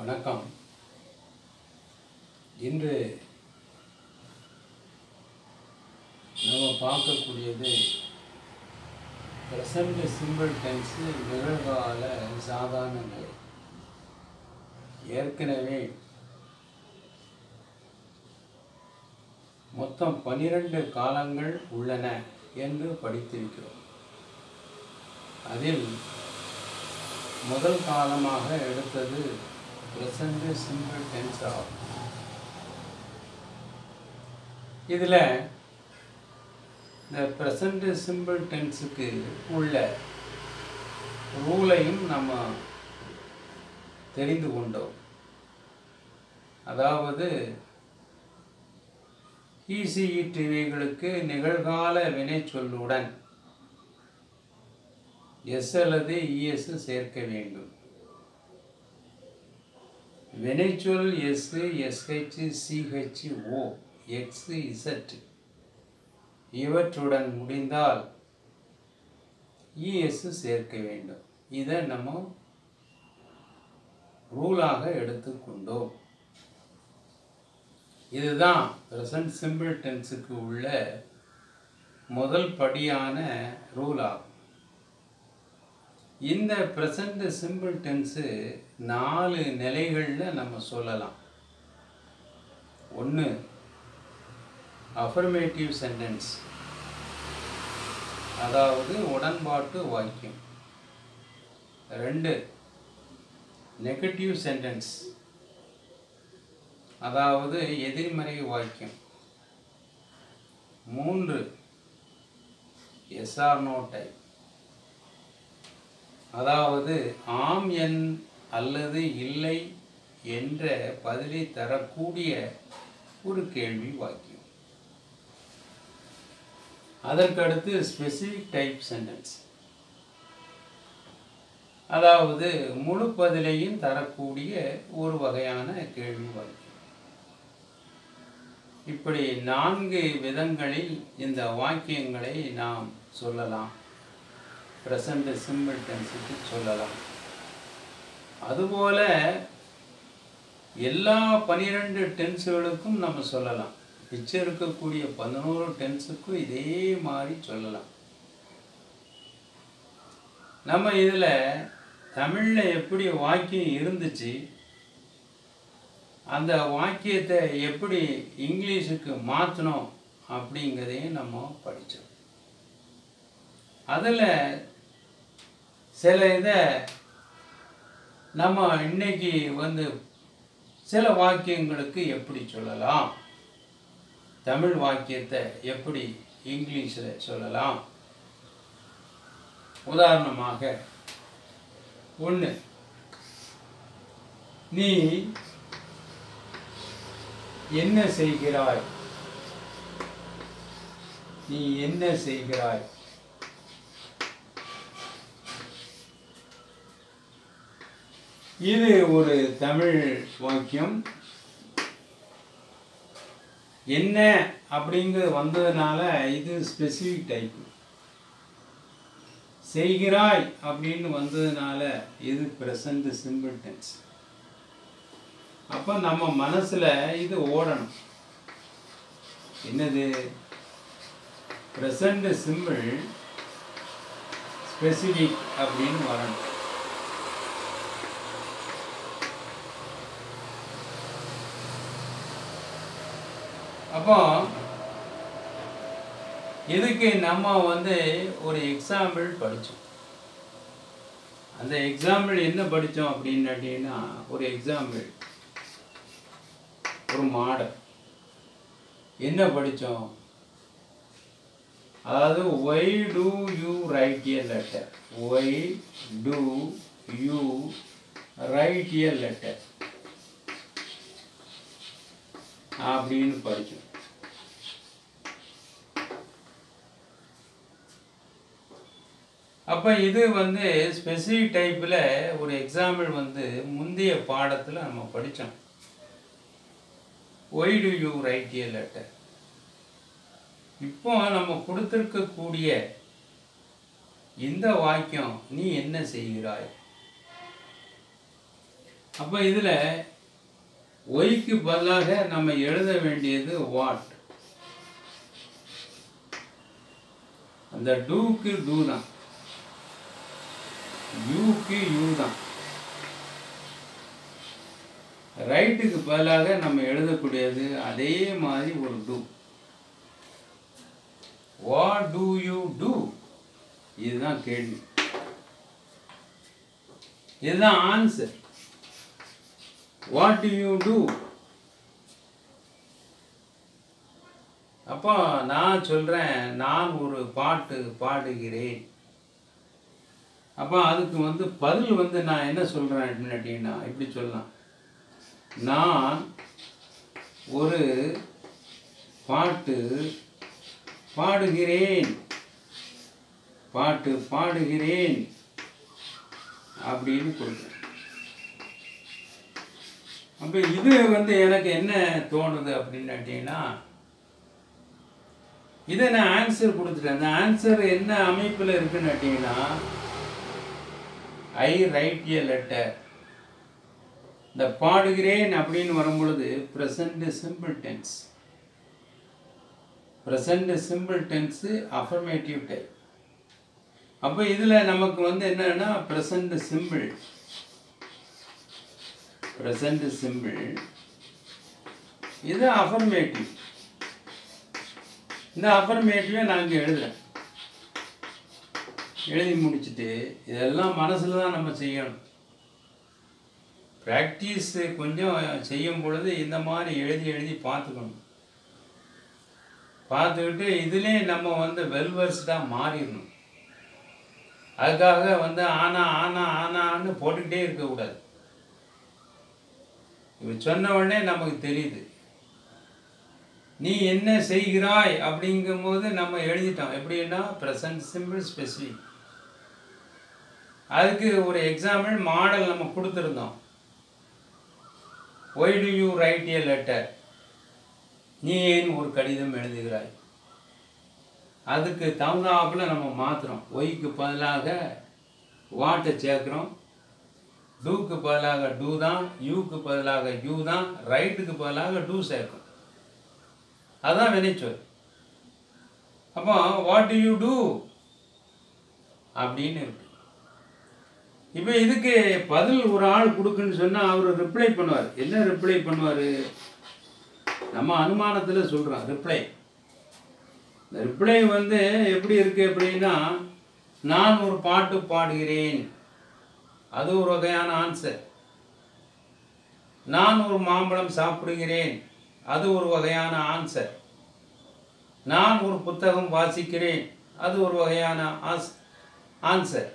வணக்கம் இன்று நம்ம பார்க்கக்கூடியது ப்ரெசண்ட் சிம்பிள் டென்ஸு நிகழ்கால சாதாரண நிலை ஏற்கனவே மொத்தம் பனிரெண்டு காலங்கள் உள்ளன என்று படித்திருக்கிறோம் அதில் முதல் காலமாக எடுத்தது ப்ரெசண்ட் சிம்பிள் டென்ஸ் ஆகும் இதில் இந்த ப்ரெசண்ட் சிம்பிள் டென்ஸுக்கு உள்ள ரூலையும் நம்ம தெரிந்து கொண்டோம் அதாவது இசிஇடிவிகளுக்கு நிகழ்கால வினைச்சொல்லுடன் எஸ் அல்லது இஎஸ் சேர்க்க வேண்டும் வினைச்சொல் S S H C H O X Z இவற்றுடன் முடிந்தால் இஎஸ் சேர்க்க வேண்டும் இதை நம்ம ரூலாக எடுத்துக்கொண்டோம் இதுதான் ப்ரெசன்ட் சிம்பிள் டென்ஸுக்கு உள்ள முதல் படியான ரூல் ஆகும் இந்த ப்ரெசண்ட் சிம்பிள் டென்ஸு நாலு நிலைகளில் நம்ம சொல்லலாம் ஒன்று அஃபர்மேட்டிவ் சென்டென்ஸ் அதாவது உடன்பாட்டு வாக்கியம் ரெண்டு நெகட்டிவ் சென்டென்ஸ் அதாவது எதிர்மறை வாக்கியம் மூன்று எஸ்ஆர் நோ டைப் அதாவது ஆம் என் அல்லது இல்லை என்ற பதிலை தரக்கூடிய ஒரு கேள்வி வாக்கியம் அதற்கடுத்து ஸ்பெசிஃபிக் டைப் சென்டென்ஸ் அதாவது முழு பதிலையும் தரக்கூடிய ஒரு வகையான கேள்வி வாக்கியம் இப்படி நான்கு விதங்களில் இந்த வாக்கியங்களை நாம் சொல்லலாம் ப்ரெசண்ட் சிம்பிள் டென்ஸுக்கு சொல்லலாம் அதுபோல எல்லா பனிரெண்டு டென்ஸுகளுக்கும் நம்ம சொல்லலாம் மிச்சம் இருக்கக்கூடிய பதினோரு டென்ஸுக்கும் இதே மாதிரி சொல்லலாம் நம்ம இதில் தமிழில் எப்படி வாக்கியம் இருந்துச்சு அந்த வாக்கியத்தை எப்படி இங்கிலீஷுக்கு மாற்றணும் அப்படிங்கிறதையும் நம்ம படித்தோம் அதில் சில இதை நம்ம இன்னைக்கு வந்து சில வாக்கியங்களுக்கு எப்படி சொல்லலாம் தமிழ் வாக்கியத்தை எப்படி இங்கிலீஷில் சொல்லலாம் உதாரணமாக ஒன்று நீ என்ன செய்கிறாய் நீ என்ன செய்கிறாய் இது ஒரு தமிழ் வாக்கியம் என்ன அப்படிங்கிறது வந்ததுனால இது ஸ்பெசிஃபிக் டைப் செய்கிறாய் அப்படின்னு வந்ததுனால இது ப்ரெசண்ட் சிம்பிள் டென்ஸ் அப்போ நம்ம மனசில் இது ஓடணும் என்னது ப்ரெசண்ட் சிம்பிள் ஸ்பெசிஃபிக் அப்படின்னு வரணும் அப்போ இதுக்கு நம்ம வந்து ஒரு எக்ஸாம்பிள் படித்தோம் அந்த எக்ஸாம்பிள் என்ன படித்தோம் அப்படின்னு கேட்டீங்கன்னா ஒரு எக்ஸாம்பிள் ஒரு மாடல் என்ன படித்தோம் அதாவது why do you write a letter why do you write a letter அப்படின்னு படித்தோம் அப்போ இது வந்து ஸ்பெசிஃபிக் டைப்பில் ஒரு எக்ஸாம்பிள் வந்து முந்தைய பாடத்தில் நம்ம படித்தோம் why do you write a letter இப்போ நம்ம கொடுத்துருக்கக்கூடிய இந்த வாக்கியம் நீ என்ன செய்கிறாய் அப்போ இதில் ஒய்க்கு பதிலாக நம்ம எழுத வேண்டியது வாட் அந்த டூக்கு டூ தான் யூக்கு யூ தான் ரைட்டுக்கு பதிலாக நம்ம எழுதக்கூடியது அதே மாதிரி ஒரு do what do you do இதுதான் கேள்வி இதுதான் answer what do you do அப்போ நான் சொல்கிறேன் நான் ஒரு பாட்டு பாடுகிறேன் அப்போ அதுக்கு வந்து பதில் வந்து நான் என்ன சொல்கிறேன் அப்படின்னு கேட்டிங்கன்னா இப்படி சொல்லலாம் நான் ஒரு பாட்டு பாடுகிறேன் பாட்டு பாடுகிறேன் அப்படின்னு கொடுக்குறேன் அப்போ இது வந்து எனக்கு என்ன தோணுது அப்படின்னு கேட்டிங்கன்னா இதை நான் ஆன்சர் கொடுத்துட்டேன் அந்த ஆன்சர் என்ன அமைப்பில் இருக்குன்னு கேட்டிங்கன்னா ஐ ரைட் ஏ லெட்டர் இந்த பாடுகிறேன் அப்படின்னு வரும்பொழுது present simple tense present simple tense affirmative type அப்போ இதில் நமக்கு வந்து என்னன்னா ப்ரெசண்ட் சிம்பிள் ப்ரெசண்ட் சிம்பிள் இது அஃபர்மேட்டிவ் இந்த அஃபர்மேட்டிவை நான் இங்கே எழுதுறேன் எழுதி முடிச்சுட்டு இதெல்லாம் மனசில் தான் நம்ம செய்யணும் ப்ராக்டிஸ் கொஞ்சம் செய்யும் பொழுது இந்த மாதிரி எழுதி எழுதி பார்த்துக்கணும் பார்த்துக்கிட்டு இதுலேயே நம்ம வந்து வெல்வர்ஸ்டாக மாறிடணும் அதுக்காக வந்து ஆனா ஆனா ஆனான்னு போட்டுக்கிட்டே இருக்கக்கூடாது இவ சொன்ன உடனே நமக்கு தெரியுது நீ என்ன செய்கிறாய் அப்படிங்கும்போது நம்ம எழுதிட்டோம் எப்படின்னா ப்ரெசன்ட் சிம்பிள் ஸ்பெசிஃபிக் அதுக்கு ஒரு எக்ஸாம்பிள் மாடல் நம்ம கொடுத்துருந்தோம் why do you write a letter நீ ஏன் ஒரு கடிதம் எழுதுகிறாய் அதுக்கு தகுந்தாப்புல நம்ம மாற்றுறோம் ஒய்க்கு பதிலாக வாட்டை சேர்க்குறோம் டூக்கு பதிலாக டூ தான் யூக்கு பதிலாக யூ தான் ரைட்டுக்கு பதிலாக டூ சேர்க்கும் அதுதான் வினைச்சொல் அப்போ வாட் டு யூ டூ அப்படின்னு இருக்கு இப்போ இதுக்கு பதில் ஒரு ஆள் கொடுக்குன்னு சொன்னால் அவர் ரிப்ளை பண்ணுவார் என்ன ரிப்ளை பண்ணுவார் நம்ம அனுமானத்தில் சொல்கிறோம் ரிப்ளை இந்த ரிப்ளை வந்து எப்படி இருக்கு அப்படின்னா நான் ஒரு பாட்டு பாடுகிறேன் அது ஒரு வகையான ஆன்சர் நான் ஒரு மாம்பழம் சாப்பிடுகிறேன் அது ஒரு வகையான ஆன்சர் நான் ஒரு புத்தகம் வாசிக்கிறேன் அது ஒரு வகையான ஆஸ் ஆன்சர்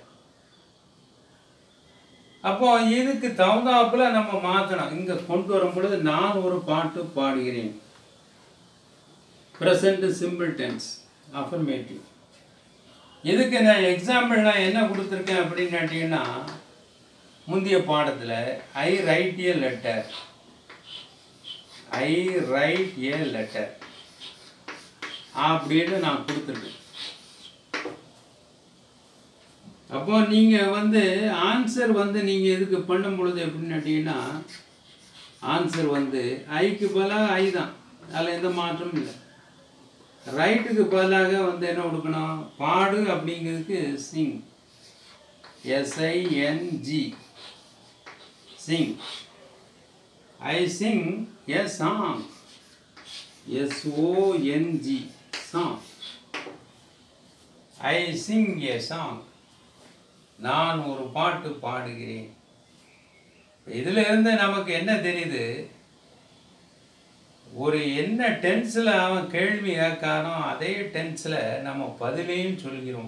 அப்போ இதுக்கு தகுந்தாப்புல நம்ம மாற்றணும் இங்கே கொண்டு வரும் பொழுது நான் ஒரு பாட்டு பாடுகிறேன் ப்ரெசண்ட் சிம்பிள் டென்ஸ் அஃபர்மேட்டிவ் இதுக்கு நான் எக்ஸாம்பிள் நான் என்ன கொடுத்துருக்கேன் அப்படின்னு கேட்டிங்கன்னா முந்தைய பாடத்தில் I write a letter I write a letter அப்படின்னு நான் கொடுத்துருக்கேன் அப்போ நீங்கள் வந்து ஆன்சர் வந்து நீங்கள் இதுக்கு பண்ணும் பொழுது எப்படின்னு கேட்டிங்கன்னா ஆன்சர் வந்து ஐக்கு பதிலாக ஐ தான் அதில் எந்த மாற்றமும் இல்லை ரைட்டுக்கு பதிலாக வந்து என்ன கொடுக்கணும் பாடு அப்படிங்கிறதுக்கு sing S I N G sing I sing a song S O N G song I sing a song நான் ஒரு பாட்டு பாடுகிறேன் இதுல இருந்து நமக்கு என்ன தெரியுது ஒரு என்ன டென்ஸில் அவன் கேள்வி கேட்கானோ அதே டென்ஸில் நம்ம பதிலையும் சொல்கிறோம்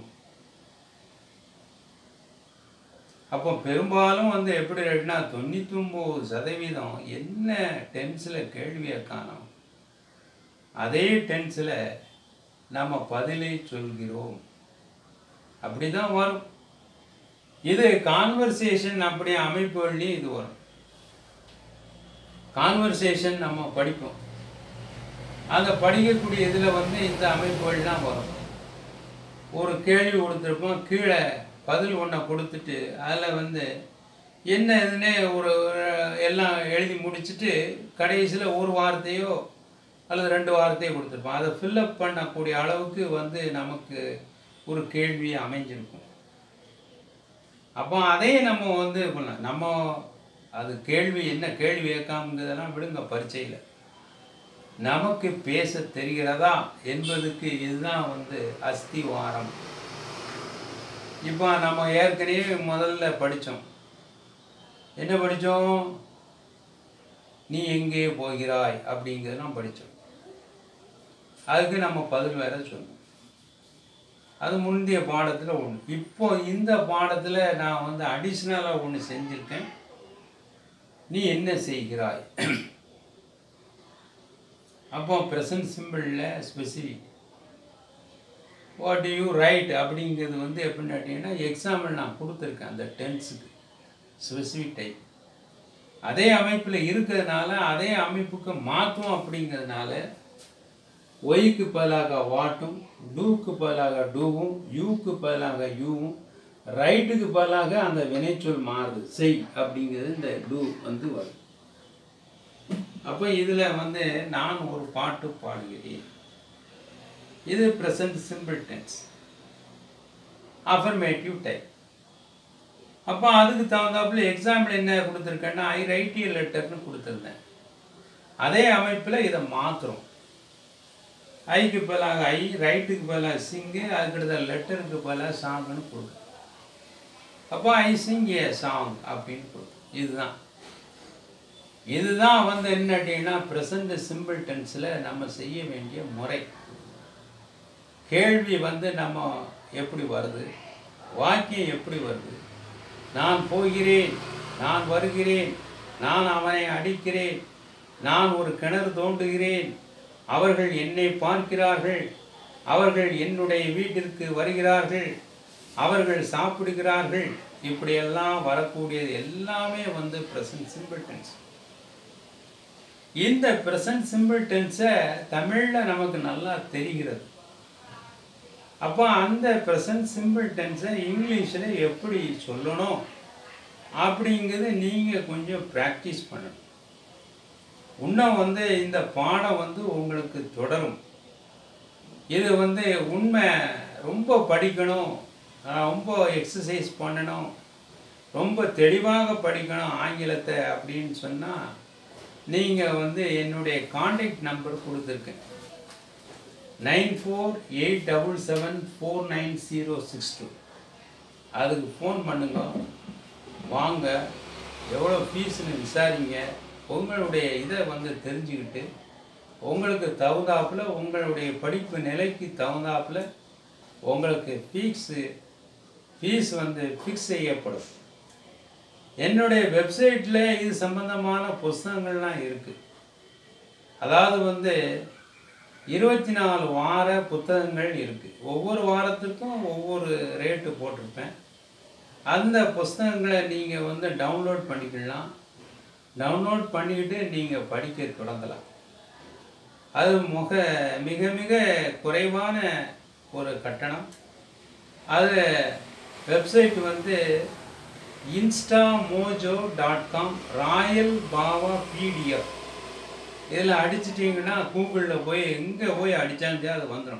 அப்போ பெரும்பாலும் வந்து எப்படி இருக்குன்னா தொண்ணூத்தொம்பது சதவீதம் என்ன டென்ஸில் கேள்வி கேட்கானோ அதே டென்ஸில் நம்ம பதிலை சொல்கிறோம் அப்படி தான் வரும் இது கான்வர்சேஷன் அப்படி அமைப்புகள்லையும் இது வரும் கான்வர்சேஷன் நம்ம படிப்போம் அந்த படிக்கக்கூடிய இதில் வந்து இந்த அமைப்புகள்லாம் வரும் ஒரு கேள்வி கொடுத்துருப்போம் கீழே பதில் ஒன்றை கொடுத்துட்டு அதில் வந்து என்ன இதுன்னே ஒரு ஒரு எல்லாம் எழுதி முடிச்சுட்டு கடைசியில் ஒரு வார்த்தையோ அல்லது ரெண்டு வார்த்தையோ கொடுத்துருப்போம் அதை ஃபில்லப் பண்ணக்கூடிய அளவுக்கு வந்து நமக்கு ஒரு கேள்வி அமைஞ்சிருக்கும் அப்போ அதையும் நம்ம வந்து பண்ணலாம் நம்ம அது கேள்வி என்ன கேள்வி கேட்காமங்கிறதெல்லாம் விடுங்க பரீட்சையில் நமக்கு பேச தெரிகிறதா என்பதுக்கு இதுதான் வந்து அஸ்திவாரம் இப்போ நம்ம ஏற்கனவே முதல்ல படித்தோம் என்ன படித்தோம் நீ எங்கே போகிறாய் அப்படிங்கிறதெல்லாம் படித்தோம் அதுக்கு நம்ம பதில் வேற சொன்னோம் அது முந்தைய பாடத்தில் ஒன்று இப்போ இந்த பாடத்தில் நான் வந்து அடிஷ்னலாக ஒன்று செஞ்சுருக்கேன் நீ என்ன செய்கிறாய் அப்போ ப்ரெசன்ட் சிம்பிளில் ஸ்பெசிஃபிக் வாட் யூ ரைட் அப்படிங்கிறது வந்து எப்படின்னு கேட்டிங்கன்னா எக்ஸாம்பிள் நான் கொடுத்துருக்கேன் அந்த டென்ஸுக்கு ஸ்பெசிஃபிக் டைப் அதே அமைப்பில் இருக்கிறதுனால அதே அமைப்புக்கு மாற்றும் அப்படிங்கிறதுனால ஒய்க்கு பதிலாக வாட்டும் டூக்கு பதிலாக டூவும் யூக்கு பதிலாக யூவும் ரைட்டுக்கு பதிலாக அந்த வினைச்சொல் மாறுது செய் அப்படிங்கிறது இந்த டூ வந்து வருது அப்போ இதில் வந்து நான் ஒரு பாட்டு பாடுகிறேன் இது present simple tense affirmative type அப்போ அதுக்கு தகுந்தாப்புல எக்ஸாம்பிள் என்ன கொடுத்துருக்கேன்னா ஐ ரைட் ஏ லெட்டர்னு கொடுத்துருந்தேன் அதே அமைப்பில் இதை மாற்றுறோம் ஐக்கு பதிலாக ஐ ரைட்டுக்கு பதிலாக சிங்கு அதுக்கடுத்த லெட்டருக்கு பதிலாக சாங்னு கொடுக்கும் அப்போ ஐ சிங் ஏ சாங் அப்படின்னு கொடுக்கும் இதுதான் இதுதான் வந்து என்ன அப்படின்னா ப்ரெசண்ட் சிம்பிள் டென்ஸில் நம்ம செய்ய வேண்டிய முறை கேள்வி வந்து நம்ம எப்படி வருது வாக்கியம் எப்படி வருது நான் போகிறேன் நான் வருகிறேன் நான் அவனை அடிக்கிறேன் நான் ஒரு கிணறு தோண்டுகிறேன் அவர்கள் என்னை பார்க்கிறார்கள் அவர்கள் என்னுடைய வீட்டிற்கு வருகிறார்கள் அவர்கள் சாப்பிடுகிறார்கள் இப்படியெல்லாம் வரக்கூடியது எல்லாமே வந்து ப்ரெசன்ட் சிம்பிள் டென்ஸ் இந்த ப்ரெசன்ட் சிம்பிள் டென்ஸை தமிழில் நமக்கு நல்லா தெரிகிறது அப்போ அந்த ப்ரெசன்ட் சிம்பிள் டென்ஸை இங்கிலீஷில் எப்படி சொல்லணும் அப்படிங்கிறது நீங்கள் கொஞ்சம் ப்ராக்டிஸ் பண்ணணும் இன்னும் வந்து இந்த பாடம் வந்து உங்களுக்கு தொடரும் இது வந்து உண்மை ரொம்ப படிக்கணும் ரொம்ப எக்ஸசைஸ் பண்ணணும் ரொம்ப தெளிவாக படிக்கணும் ஆங்கிலத்தை அப்படின்னு சொன்னால் நீங்கள் வந்து என்னுடைய காண்டாக்ட் நம்பர் கொடுத்துருக்கேன் nine four eight double seven four nine zero six two அதுக்கு ஃபோன் பண்ணுங்க வாங்க எவ்வளோ ஃபீஸ்னு விசாரிங்க உங்களுடைய இதை வந்து தெரிஞ்சுக்கிட்டு உங்களுக்கு தகுந்தாப்புல உங்களுடைய படிப்பு நிலைக்கு தகுந்தாப்புல உங்களுக்கு ஃபீஸு ஃபீஸ் வந்து ஃபிக்ஸ் செய்யப்படும் என்னுடைய வெப்சைட்டில் இது சம்பந்தமான புஸ்தகங்கள்லாம் இருக்குது அதாவது வந்து இருபத்தி நாலு வார புத்தகங்கள் இருக்குது ஒவ்வொரு வாரத்துக்கும் ஒவ்வொரு ரேட்டு போட்டிருப்பேன் அந்த புஸ்தகங்களை நீங்கள் வந்து டவுன்லோட் பண்ணிக்கலாம் டவுன்லோட் பண்ணிக்கிட்டு நீங்கள் படிக்க தொடங்கலாம் அது முக மிக மிக குறைவான ஒரு கட்டணம் அது வெப்சைட் வந்து Instamojo dot com Royal Bava PDF இதில் அடிச்சிட்டிங்கன்னா கூகுளில் போய் எங்கே போய் அடித்தாலும் சரி அது வந்துடும்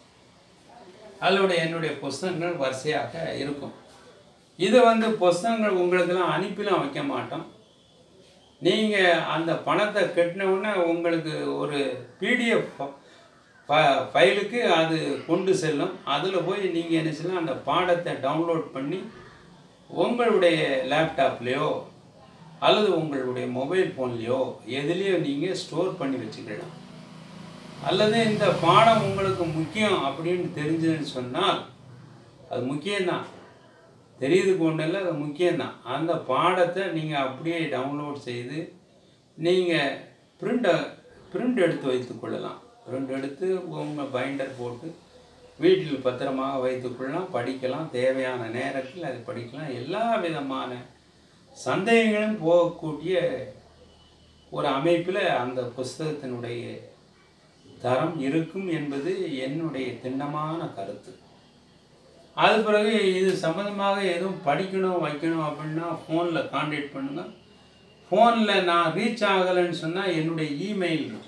அதோட என்னுடைய புஸ்தகங்கள் வரிசையாக இருக்கும் இது வந்து புஸ்தகங்கள் உங்களுக்கெல்லாம் அனுப்பிலாம் வைக்க மாட்டோம் நீங்கள் அந்த பணத்தை கட்டினவுடனே உங்களுக்கு ஒரு பிடிஎஃப் ஃபைலுக்கு அது கொண்டு செல்லும் அதில் போய் நீங்கள் என்ன செய்யலாம் அந்த பாடத்தை டவுன்லோட் பண்ணி உங்களுடைய லேப்டாப்லேயோ அல்லது உங்களுடைய மொபைல் ஃபோன்லேயோ எதுலேயோ நீங்கள் ஸ்டோர் பண்ணி வச்சுக்கலாம் அல்லது இந்த பாடம் உங்களுக்கு முக்கியம் அப்படின்னு தெரிஞ்சதுன்னு சொன்னால் அது முக்கியம்தான் தெரியுதுக்கு ஒன்றும் இல்லை அது முக்கியம்தான் அந்த பாடத்தை நீங்கள் அப்படியே டவுன்லோட் செய்து நீங்கள் பிரிண்ட்டை பிரிண்ட் எடுத்து வைத்துக்கொள்ளலாம் பிரிண்ட் எடுத்து உங்கள் பைண்டர் போட்டு வீட்டில் பத்திரமாக வைத்துக்கொள்ளலாம் படிக்கலாம் தேவையான நேரத்தில் அது படிக்கலாம் எல்லா விதமான சந்தேகங்களும் போகக்கூடிய ஒரு அமைப்பில் அந்த புஸ்தகத்தினுடைய தரம் இருக்கும் என்பது என்னுடைய திண்ணமான கருத்து அது பிறகு இது சம்மந்தமாக எதுவும் படிக்கணும் வைக்கணும் அப்படின்னா ஃபோனில் காண்டாக்ட் பண்ணுங்கள் ஃபோனில் நான் ரீச் ஆகலைன்னு சொன்னால் என்னுடைய இமெயில் இருக்கும்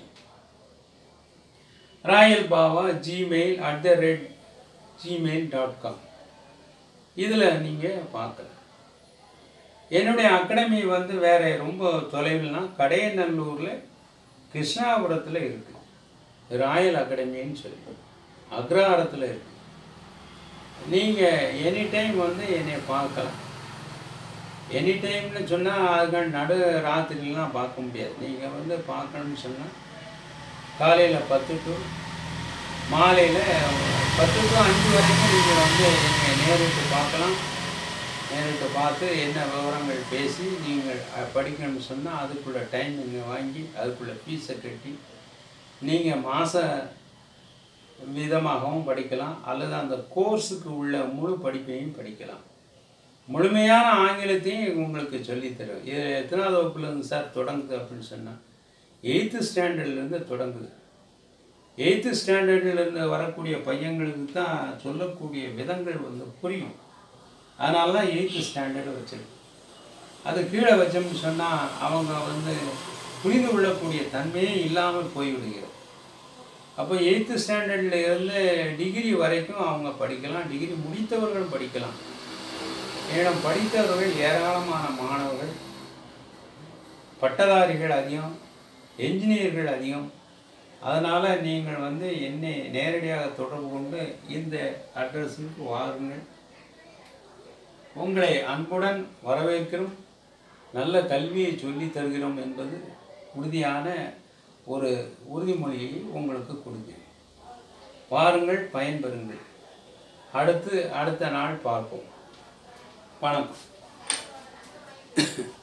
Royal Bava Gmail at the rate Gmail dot com இதில் நீங்கள் பார்க்கலாம் என்னுடைய அகாடமி வந்து வேறு ரொம்ப தொலைவில்னா கடையநல்லூரில் கிருஷ்ணாபுரத்தில் இருக்குது ராயல் அகாடமின்னு சொல்லி அக்ரஹாரத்தில் இருக்குது நீங்கள் எனி டைம் வந்து என்னை பார்க்கலாம் எனி டைம்னு சொன்னால் அதுக்கு நடு ராத்திரிலாம் பார்க்க முடியாது நீங்கள் வந்து பார்க்கணும்னு சொன்னால் காலையில் பத்து டு மாலையில் பத்து டு அஞ்சு வரைக்கும் நீங்கள் வந்து என்னை நேரிட்டு பார்க்கலாம் நேரிட்டு பார்த்து என்ன விவரங்கள் பேசி நீங்கள் அஹ், படிக்கணும்னு சொன்னால் அதுக்குள்ள டைம் நீங்கள் வாங்கி அதுக்குள்ள ஃபீஸை கட்டி நீங்கள் மாத விதமாகவும் படிக்கலாம் அல்லது அந்த கோர்ஸுக்கு உள்ள முழு படிப்பையும் படிக்கலாம் முழுமையான ஆங்கிலத்தையும் உங்களுக்கு சொல்லித்தரும் இது எத்தனாவது வகுப்புலேருந்து சார் தொடங்குது அப்படின்னு சொன்னால் எயித்து ஸ்டாண்டர்ட்லேருந்து தொடங்குது எயித்து ஸ்டாண்டர்ட்லேருந்து வரக்கூடிய பையங்களுக்கு தான் சொல்லக்கூடிய விதங்கள் வந்து புரியும் அதனால தான் எயித்து ஸ்டாண்டர்டு வச்சிருக்கு அது கீழே வச்சோம்னு சொன்னால் அவங்க வந்து புரிந்து கொள்ளக்கூடிய தன்மையே இல்லாமல் போய்விடுகிறது அப்போ எயித்து ஸ்டாண்டர்டில் இருந்து டிகிரி வரைக்கும் அவங்க படிக்கலாம் டிகிரி முடித்தவர்கள் படிக்கலாம் ஏன்னா படித்தவர்கள் ஏராளமான மாணவர்கள் பட்டதாரிகள் அதிகம் என்ஜினியர்கள் அதிகம் அதனால் நீங்கள் வந்து என்னை நேரடியாக தொடர்பு கொண்டு இந்த அட்ரஸுக்கு வாருங்கள் உங்களை அன்புடன் வரவேற்கிறோம் நல்ல கல்வியை சொல்லித் தருகிறோம் என்பது உறுதியான ஒரு உறுதிமொழியை உங்களுக்கு கொடுக்கிறேன் வாருங்கள் பயன்பெறுங்கள் அடுத்து அடுத்த நாள் பார்ப்போம் வணக்கம்